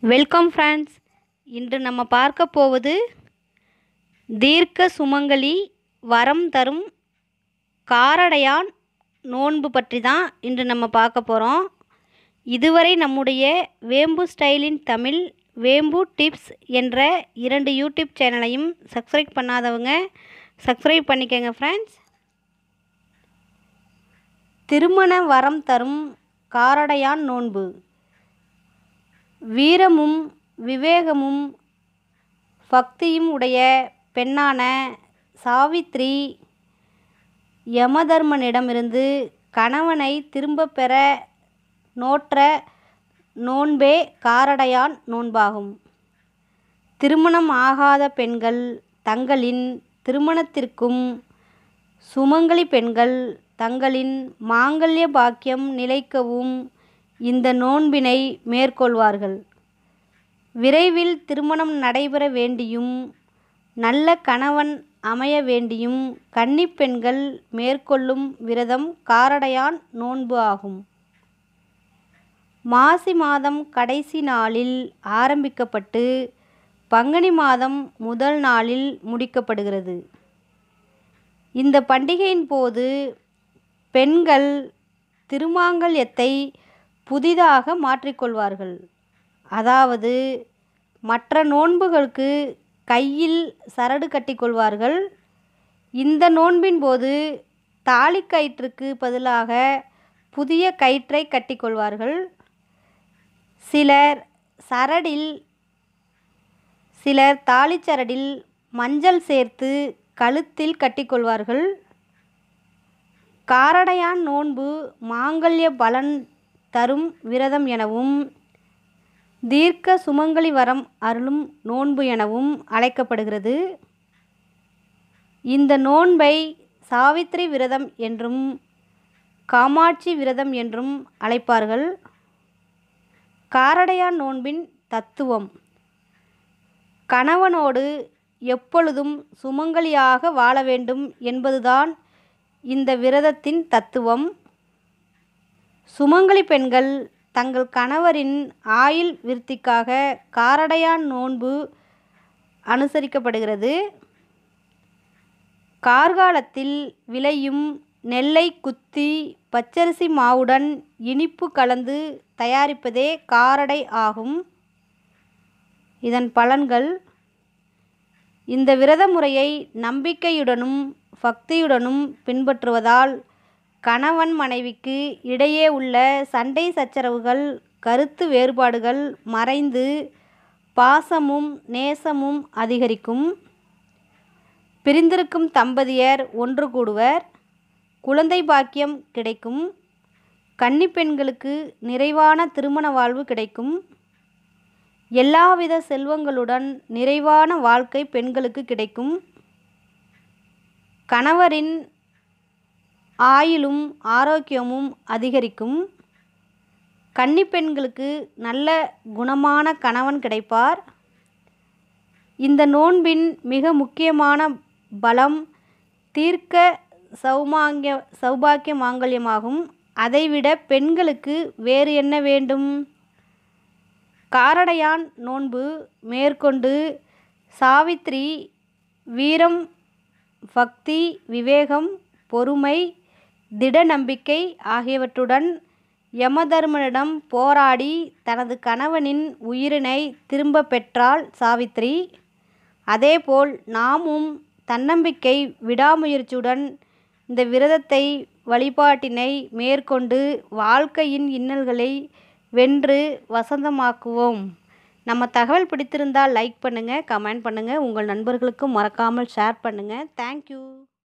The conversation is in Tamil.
வெல்கம் ஃப்ரெண்ட்ஸ் இன்று நம்ம பார்க்க போவது தீர்க்க சுமங்கலி வரம் தரும் காரடையான் நோன்பு பற்றி தான் இன்று நம்ம பார்க்க போகிறோம் இதுவரை நம்முடைய வேம்பு ஸ்டைலின் தமிழ் வேம்பு டிப்ஸ் என்ற இரண்டு யூடியூப் சேனலையும் சப்ஸ்கிரைப் பண்ணாதவங்க சப்ஸ்கிரைப் பண்ணிக்கோங்க ஃப்ரெண்ட்ஸ் திருமண வரம் தரும் காரடையான் நோன்பு வீரமும் விவேகமும் பக்தியும் உடைய பெண்ணான சாவித்ரி யமதர்மனிடமிருந்து கணவனை திரும்பப் பெற நோற்ற நோன்பே காரடையான் நோன்பாகும் திருமணம் ஆகாத பெண்கள் தங்களின் திருமணத்திற்கும் சுமங்கலி பெண்கள் தங்களின் மாங்கல்ய பாக்கியம் நிலைக்கவும் இந்த நோன்பினை மேற்கொள்வார்கள் விரைவில் திருமணம் நடைபெற வேண்டியும் நல்ல கணவன் அமைய வேண்டியும் கன்னிப் பெண்கள் மேற்கொள்ளும் விரதம் காரடையான் நோன்பு ஆகும் மாசி மாதம் கடைசி நாளில் ஆரம்பிக்கப்பட்டு பங்குனி மாதம் முதல் நாளில் முடிக்கப்படுகிறது இந்த பண்டிகையின் போது பெண்கள் திருமாங்கல்யத்தை புதிதாக மாற்றிக்கொள்வார்கள் அதாவது மற்ற நோன்புகளுக்கு கையில் சரடு கட்டிக்கொள்வார்கள் இந்த நோன்பின் போது தாலி கயிற்றுக்கு பதிலாக புதிய கயிற்றை கட்டிக்கொள்வார்கள் சிலர் சரடில் சிலர் தாலிச்சரடில் மஞ்சள் சேர்த்து கழுத்தில் கட்டிக்கொள்வார்கள் காரடையான் நோன்பு மாங்கல்ய பலன் தரும் விரதம் எனவும் தீர்க்க சுமங்கலி வரம் அருளும் நோன்பு எனவும் அழைக்கப்படுகிறது இந்த நோன்பை சாவித்திரி விரதம் என்றும் காமாட்சி விரதம் என்றும் அழைப்பார்கள் காரடையான் நோன்பின் தத்துவம் கணவனோடு எப்பொழுதும் சுமங்கலியாக வாழ வேண்டும் என்பதுதான் இந்த விரதத்தின் தத்துவம் சுமங்கலி பெண்கள் தங்கள் கணவரின் ஆயுள் விருத்திக்காக காரடையான் நோன்பு அனுசரிக்கப்படுகிறது கார்காலத்தில் விளையும் நெல்லை குத்தி பச்சரிசி மாவுடன் இனிப்பு கலந்து தயாரிப்பதே காரடை ஆகும் இதன் பலன்கள் இந்த விரத முறையை நம்பிக்கையுடனும் பக்தியுடனும் பின்பற்றுவதால் கணவன் மனைவிக்கு இடையே உள்ள சண்டை சச்சரவுகள் கருத்து வேறுபாடுகள் மறைந்து பாசமும் நேசமும் அதிகரிக்கும் பிரிந்திருக்கும் தம்பதியர் ஒன்று கூடுவர் குழந்தை பாக்கியம் கிடைக்கும் கன்னி பெண்களுக்கு நிறைவான திருமண வாழ்வு கிடைக்கும் எல்லாவித செல்வங்களுடன் நிறைவான வாழ்க்கை பெண்களுக்கு கிடைக்கும் கணவரின் ஆயுளும் ஆரோக்கியமும் அதிகரிக்கும் கன்னி பெண்களுக்கு நல்ல குணமான கணவன் கிடைப்பார் இந்த நோன்பின் மிக முக்கியமான பலம் தீர்க்க சௌமாங்கிய சௌபாக்கிய மாங்கல்யமாகும் அதைவிட பெண்களுக்கு வேறு என்ன வேண்டும் காரடையான் நோன்பு மேற்கொண்டு சாவித்ரி வீரம் பக்தி விவேகம் பொறுமை திட நம்பிக்கை ஆகியவற்றுடன் யமதர்மனிடம் போராடி தனது கணவனின் உயிரினை திரும்ப பெற்றாள் சாவித்ரி அதேபோல் நாமும் தன்னம்பிக்கை விடாமுயற்சியுடன் இந்த விரதத்தை வழிபாட்டினை மேற்கொண்டு வாழ்க்கையின் இன்னல்களை வென்று வசந்தமாக்குவோம் நம்ம தகவல் பிடித்திருந்தால் லைக் பண்ணுங்கள் கமெண்ட் பண்ணுங்கள் உங்கள் நண்பர்களுக்கும் மறக்காமல் ஷேர் பண்ணுங்கள் தேங்க்யூ